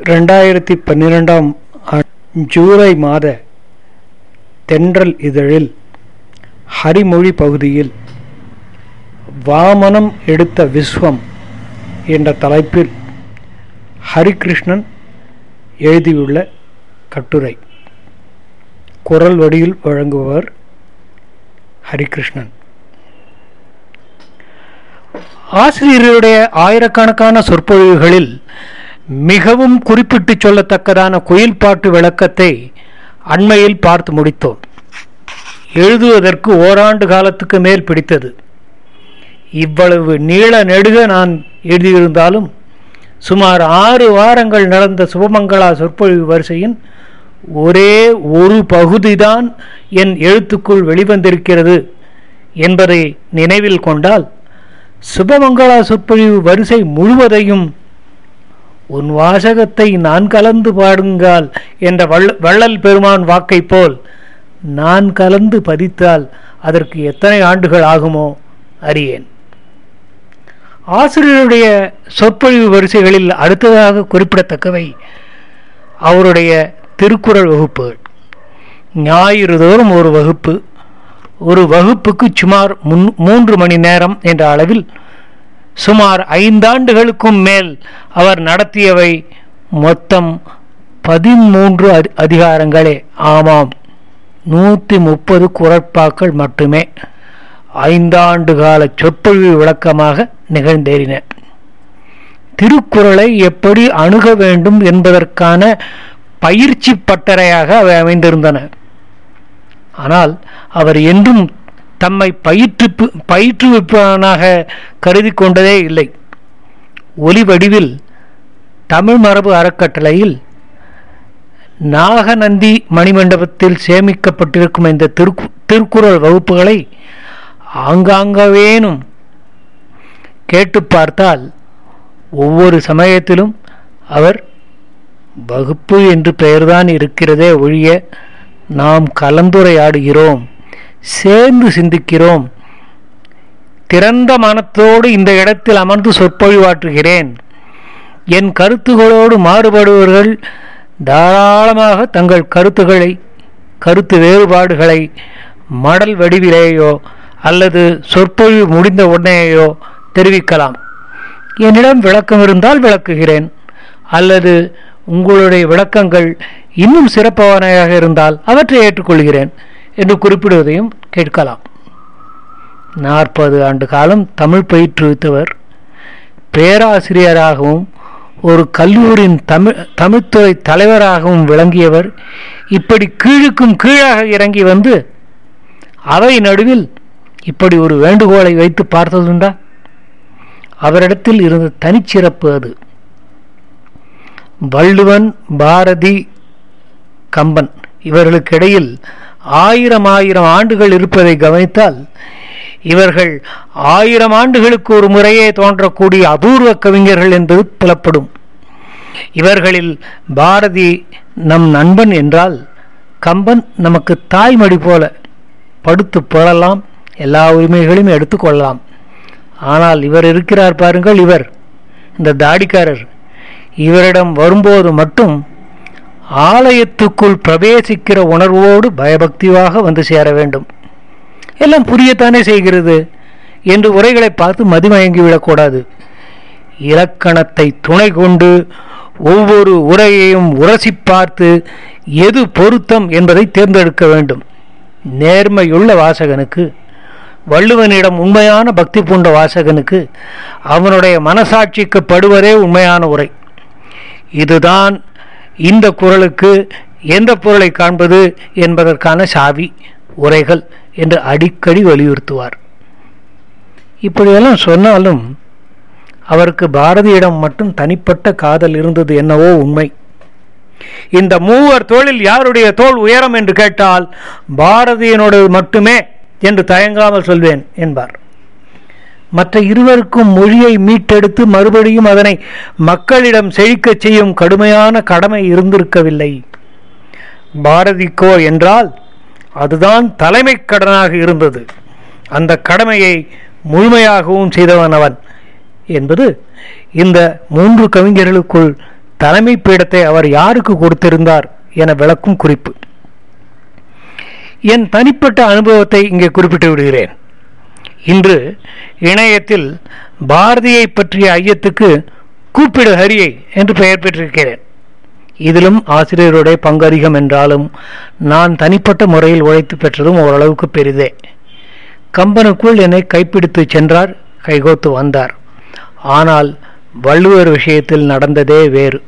ரெண்டாயிரத்தி பன்னிரெண்டாம் ஜூலை மாத தென்றல் இதழில் ஹரிமொழி பகுதியில் வாமனம் எடுத்த விஸ்வம் என்ற தலைப்பில் ஹரிகிருஷ்ணன் எழுதியுள்ள கட்டுரை குரல் வடியில் வழங்குபவர் ஹரிகிருஷ்ணன் ஆசிரியருடைய ஆயிரக்கணக்கான சொற்பொழிவுகளில் மிகவும் குறிப்பிட்டு சொல்லத்தக்கதான குயில் பாட்டு விளக்கத்தை அண்மையில் பார்த்து முடித்தோம் எழுதுவதற்கு ஓராண்டு காலத்துக்கு மேல் பிடித்தது இவ்வளவு நீள நெடுக நான் எழுதியிருந்தாலும் சுமார் ஆறு வாரங்கள் நடந்த சுபமங்களா சொற்பொழிவு வரிசையின் ஒரே ஒரு பகுதிதான் என் எழுத்துக்குள் வெளிவந்திருக்கிறது என்பதை நினைவில் கொண்டால் சுபமங்களா சொற்பொழிவு வரிசை முழுவதையும் உன் வாசகத்தை நான் கலந்து பாடுங்கால் என்ற வள்ள வள்ளல் பெருமான் வாக்கை போல் நான் கலந்து பதித்தால் அதற்கு எத்தனை ஆண்டுகள் ஆகுமோ அறியேன் ஆசிரியருடைய சொற்பொழிவு வரிசைகளில் அடுத்ததாக குறிப்பிடத்தக்கவை அவருடைய திருக்குறள் வகுப்புகள் ஞாயிறு தோறும் ஒரு வகுப்பு ஒரு வகுப்புக்கு சுமார் முன் மூன்று மணி நேரம் என்ற அளவில் சுமார் ஐந்தாண்டுகளுக்கும் மேல் அவர் நடத்தியவை மொத்தம் பதிமூன்று அதி அதிகாரங்களே ஆமாம் நூற்றி முப்பது குரட்பாக்கள் மட்டுமே ஐந்தாண்டு கால சொற்பொழிவு விளக்கமாக நிகழ்ந்தேறின திருக்குறளை எப்படி அணுக வேண்டும் என்பதற்கான பயிற்சி பட்டறையாக அவை அமைந்திருந்தன ஆனால் அவர் என்றும் தம்மை பயிற்று பயிற்றுவிப்பவனாக கருதி கொண்டதே இல்லை ஒலி வடிவில் தமிழ் மரபு அறக்கட்டளையில் நாகநந்தி மணிமண்டபத்தில் சேமிக்கப்பட்டிருக்கும் இந்த திருக்கு திருக்குறள் வகுப்புகளை ஆங்காங்கவேனும் கேட்டு பார்த்தால் ஒவ்வொரு சமயத்திலும் அவர் வகுப்பு என்று பெயர்தான் இருக்கிறதே ஒழிய நாம் கலந்துரையாடுகிறோம் சேர்ந்து சிந்திக்கிறோம் திறந்த மனத்தோடு இந்த இடத்தில் அமர்ந்து சொற்பொழிவாற்றுகிறேன் என் கருத்துகளோடு மாறுபடுவர்கள் தாராளமாக தங்கள் கருத்துக்களை கருத்து வேறுபாடுகளை மடல் வடிவிலேயோ அல்லது சொற்பொழிவு முடிந்த உடனேயோ தெரிவிக்கலாம் என்னிடம் விளக்கம் இருந்தால் விளக்குகிறேன் அல்லது உங்களுடைய விளக்கங்கள் இன்னும் சிறப்பானவையாக இருந்தால் அவற்றை ஏற்றுக்கொள்கிறேன் என்று குறிப்பிடுவதையும் கேட்கலாம் நாற்பது ஆண்டு காலம் தமிழ் பயிற்றுவித்தவர் பேராசிரியராகவும் ஒரு கல்லூரியின் தமிழ் தமிழ்துறை தலைவராகவும் விளங்கியவர் இப்படி கீழுக்கும் கீழாக இறங்கி வந்து அவை நடுவில் இப்படி ஒரு வேண்டுகோளை வைத்து பார்த்ததுண்டா அவரிடத்தில் இருந்த தனிச்சிறப்பு அது வள்ளுவன் பாரதி கம்பன் இவர்களுக்கிடையில் ஆயிரம் ஆயிரம் ஆண்டுகள் இருப்பதை கவனித்தால் இவர்கள் ஆயிரம் ஆண்டுகளுக்கு ஒரு முறையே தோன்றக்கூடிய அபூர்வ கவிஞர்கள் என்பது புலப்படும் இவர்களில் பாரதி நம் நண்பன் என்றால் கம்பன் நமக்கு தாய்மடி போல படுத்து புழலாம் எல்லா உரிமைகளையும் எடுத்துக்கொள்ளலாம் ஆனால் இவர் இருக்கிறார் பாருங்கள் இவர் இந்த தாடிக்காரர் இவரிடம் வரும்போது மட்டும் ஆலயத்துக்குள் பிரவேசிக்கிற உணர்வோடு பயபக்தியாக வந்து சேர வேண்டும் எல்லாம் புரியத்தானே செய்கிறது என்று உரைகளை பார்த்து மதிமயங்கி விடக்கூடாது இலக்கணத்தை துணை கொண்டு ஒவ்வொரு உரையையும் உரசி பார்த்து எது பொருத்தம் என்பதை தேர்ந்தெடுக்க வேண்டும் நேர்மையுள்ள வாசகனுக்கு வள்ளுவனிடம் உண்மையான பக்தி பூண்ட வாசகனுக்கு அவனுடைய மனசாட்சிக்கு படுவதே உண்மையான உரை இதுதான் இந்த குரலுக்கு எந்த பொருளை காண்பது என்பதற்கான சாவி உரைகள் என்று அடிக்கடி வலியுறுத்துவார் இப்படியெல்லாம் சொன்னாலும் அவருக்கு பாரதியிடம் மட்டும் தனிப்பட்ட காதல் இருந்தது என்னவோ உண்மை இந்த மூவர் தோளில் யாருடைய தோல் உயரம் என்று கேட்டால் பாரதியினோடு மட்டுமே என்று தயங்காமல் சொல்வேன் என்பார் மற்ற இருவருக்கும் மொழியை மீட்டெடுத்து மறுபடியும் அதனை மக்களிடம் செழிக்கச் செய்யும் கடுமையான கடமை இருந்திருக்கவில்லை பாரதிக்கோ என்றால் அதுதான் தலைமை கடனாக இருந்தது அந்த கடமையை முழுமையாகவும் செய்தவன் அவன் என்பது இந்த மூன்று கவிஞர்களுக்குள் தலைமை பீடத்தை அவர் யாருக்கு கொடுத்திருந்தார் என விளக்கும் குறிப்பு என் தனிப்பட்ட அனுபவத்தை இங்கே குறிப்பிட்டு விடுகிறேன் இன்று இணையத்தில் பாரதியை பற்றிய ஐயத்துக்கு கூப்பிடு ஹரியை என்று பெயர் பெற்றிருக்கிறேன் இதிலும் ஆசிரியருடைய பங்கு அதிகம் என்றாலும் நான் தனிப்பட்ட முறையில் உழைத்து பெற்றதும் ஓரளவுக்கு பெரிதே கம்பனுக்குள் என்னை கைப்பிடித்து சென்றார் கைகோத்து வந்தார் ஆனால் வள்ளுவர் விஷயத்தில் நடந்ததே வேறு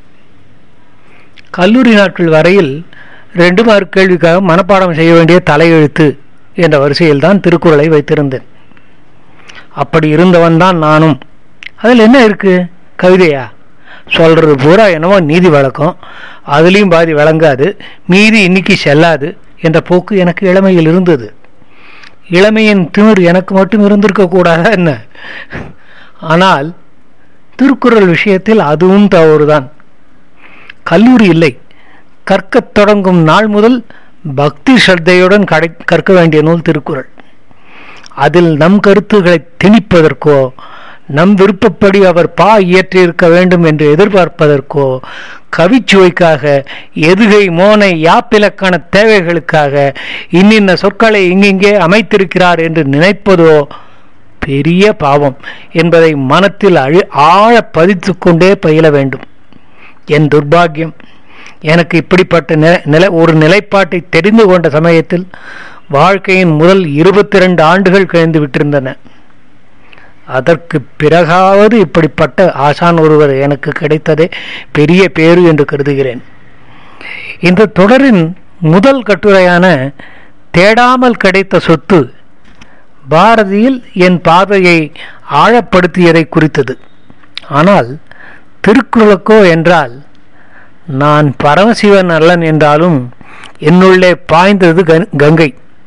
கல்லூரி நாட்கள் வரையில் ரெண்டு மார்க் கேள்விக்காக மனப்பாடம் செய்ய வேண்டிய தலையெழுத்து என்ற வரிசையில் தான் திருக்குறளை வைத்திருந்தேன் அப்படி இருந்தவன் தான் நானும் அதில் என்ன இருக்கு கவிதையா சொல்றது பூரா என்னவோ நீதி வழக்கம் அதுலேயும் பாதி விளங்காது மீதி இன்னைக்கு செல்லாது என்ற போக்கு எனக்கு இளமையில் இருந்தது இளமையின் திமிர் எனக்கு மட்டும் இருந்திருக்க கூடாதா என்ன ஆனால் திருக்குறள் விஷயத்தில் அதுவும் தவறுதான் கல்லூரி இல்லை கற்கத் தொடங்கும் நாள் முதல் பக்தி ஸ்ரத்தையுடன் கடை கற்க வேண்டிய நூல் திருக்குறள் அதில் நம் கருத்துக்களை திணிப்பதற்கோ நம் விருப்பப்படி அவர் பா இயற்றியிருக்க வேண்டும் என்று எதிர்பார்ப்பதற்கோ கவிச்சுவைக்காக எதுகை மோனை யாப்பிலக்கான தேவைகளுக்காக இன்னின்ன சொற்களை இங்கிங்கே அமைத்திருக்கிறார் என்று நினைப்பதோ பெரிய பாவம் என்பதை மனத்தில் அழி ஆழ பதித்து கொண்டே பயில வேண்டும் என் துர்பாக்கியம் எனக்கு இப்படிப்பட்ட நில நில ஒரு நிலைப்பாட்டை தெரிந்து கொண்ட சமயத்தில் வாழ்க்கையின் முதல் இருபத்தி ரெண்டு ஆண்டுகள் கழிந்து விட்டிருந்தன அதற்கு பிறகாவது இப்படிப்பட்ட ஆசான் ஒருவர் எனக்கு கிடைத்ததே பெரிய பேரு என்று கருதுகிறேன் இந்த தொடரின் முதல் கட்டுரையான தேடாமல் கிடைத்த சொத்து பாரதியில் என் பார்வையை ஆழப்படுத்தியதை குறித்தது ஆனால் திருக்குறளுக்கோ என்றால் நான் பரமசிவன் அல்லன் என்றாலும் என்னுள்ளே பாய்ந்தது கங்கை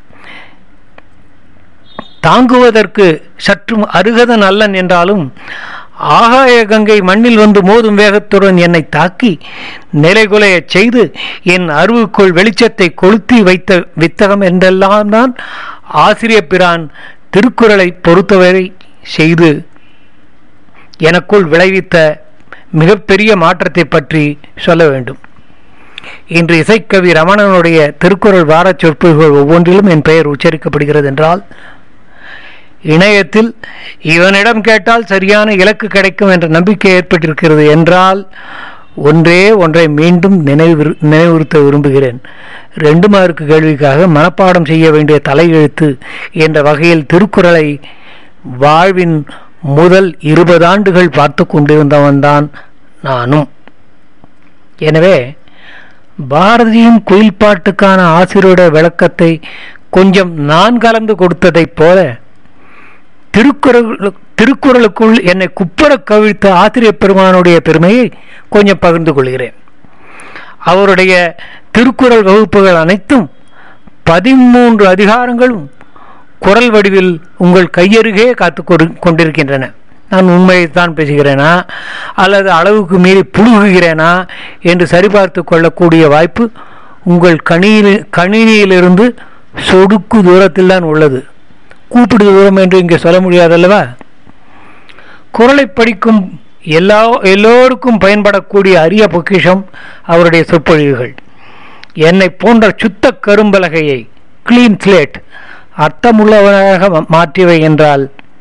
தாங்குவதற்கு சற்றும் அருகதன் அல்லன் என்றாலும் ஆகாய கங்கை மண்ணில் வந்து மோதும் வேகத்துடன் என்னை தாக்கி நிலைகுலையச் செய்து என் அருவுக்குள் வெளிச்சத்தை கொளுத்தி வைத்த வித்தகம் என்றெல்லாம் தான் ஆசிரிய பிரான் திருக்குறளை பொறுத்தவரை செய்து எனக்குள் விளைவித்த மிகப்பெரிய மாற்றத்தை பற்றி சொல்ல வேண்டும் இன்று இசைக்கவி ரமணனுடைய திருக்குறள் வாரச் சொற்பொழிவுகள் ஒவ்வொன்றிலும் என் பெயர் உச்சரிக்கப்படுகிறது என்றால் இணையத்தில் இவனிடம் கேட்டால் சரியான இலக்கு கிடைக்கும் என்ற நம்பிக்கை ஏற்பட்டிருக்கிறது என்றால் ஒன்றே ஒன்றை மீண்டும் நினைவு நினைவுறுத்த விரும்புகிறேன் ரெண்டு மார்க்கு கேள்விக்காக மனப்பாடம் செய்ய வேண்டிய தலையெழுத்து என்ற வகையில் திருக்குறளை வாழ்வின் முதல் இருபது ஆண்டுகள் பார்த்து கொண்டிருந்தவன்தான் நானும் எனவே பாரதியின் குயில் பாட்டுக்கான ஆசிரியருடைய விளக்கத்தை கொஞ்சம் நான் கலந்து கொடுத்ததைப் போல திருக்குறள் திருக்குறளுக்குள் என்னை குப்பர கவிழ்த்த ஆசிரியர் பெருமானுடைய பெருமையை கொஞ்சம் பகிர்ந்து கொள்கிறேன் அவருடைய திருக்குறள் வகுப்புகள் அனைத்தும் பதிமூன்று அதிகாரங்களும் குரல் வடிவில் உங்கள் கையருகே காத்து கொண்டிருக்கின்றன நான் உண்மையைத்தான் பேசுகிறேனா அல்லது அளவுக்கு மீறி புழுகுகிறேனா என்று சரிபார்த்து கொள்ளக்கூடிய வாய்ப்பு உங்கள் கணினி கணினியிலிருந்து சொடுக்கு தூரத்தில் தான் உள்ளது கூப்பிடு தூரம் என்று இங்கே சொல்ல முடியாதல்லவா குரலை படிக்கும் எல்லா எல்லோருக்கும் பயன்படக்கூடிய அரிய பொக்கிஷம் அவருடைய சொற்பொழிவுகள் என்னை போன்ற சுத்த கரும்பலகையை கிளீன் ஸ்லேட் அர்த்தமுள்ளவனாக மாற்றியவை என்றால்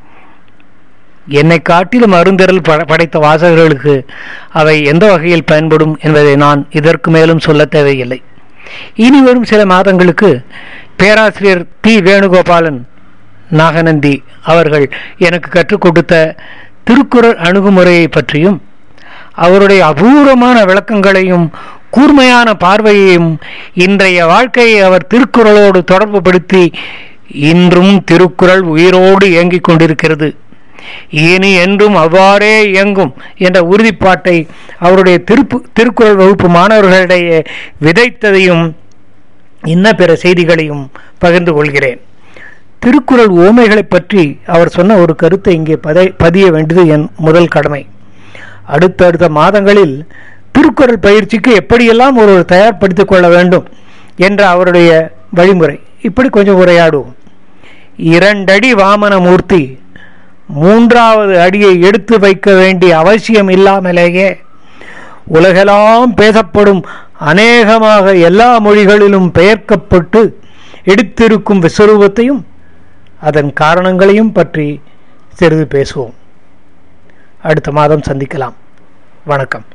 என்னை காட்டிலும் அருந்திரல் படைத்த வாசகர்களுக்கு அவை எந்த வகையில் பயன்படும் என்பதை நான் இதற்கு மேலும் சொல்ல தேவையில்லை இனி வரும் சில மாதங்களுக்கு பேராசிரியர் பி வேணுகோபாலன் நாகநந்தி அவர்கள் எனக்கு கற்றுக் கொடுத்த திருக்குறள் அணுகுமுறையை பற்றியும் அவருடைய அபூர்வமான விளக்கங்களையும் கூர்மையான பார்வையையும் இன்றைய வாழ்க்கையை அவர் திருக்குறளோடு தொடர்புபடுத்தி இன்றும் திருக்குறள் உயிரோடு இயங்கிக் கொண்டிருக்கிறது இனி என்றும் அவ்வாறே இயங்கும் என்ற உறுதிப்பாட்டை அவருடைய திருப்பு திருக்குறள் வகுப்பு மாணவர்களிடையே விதைத்ததையும் இன்ன பிற செய்திகளையும் பகிர்ந்து கொள்கிறேன் திருக்குறள் ஓமைகளை பற்றி அவர் சொன்ன ஒரு கருத்தை இங்கே பதை பதிய வேண்டியது என் முதல் கடமை அடுத்தடுத்த மாதங்களில் திருக்குறள் பயிற்சிக்கு எப்படியெல்லாம் ஒரு தயார்படுத்திக் கொள்ள வேண்டும் என்ற அவருடைய வழிமுறை இப்படி கொஞ்சம் உரையாடுவோம் இரண்டடி வாமனமூர்த்தி மூன்றாவது அடியை எடுத்து வைக்க வேண்டிய அவசியம் இல்லாமலேயே உலகெல்லாம் பேசப்படும் அநேகமாக எல்லா மொழிகளிலும் பெயர்க்கப்பட்டு எடுத்திருக்கும் விஸ்வரூபத்தையும் அதன் காரணங்களையும் பற்றி சிறிது பேசுவோம் அடுத்த மாதம் சந்திக்கலாம் வணக்கம்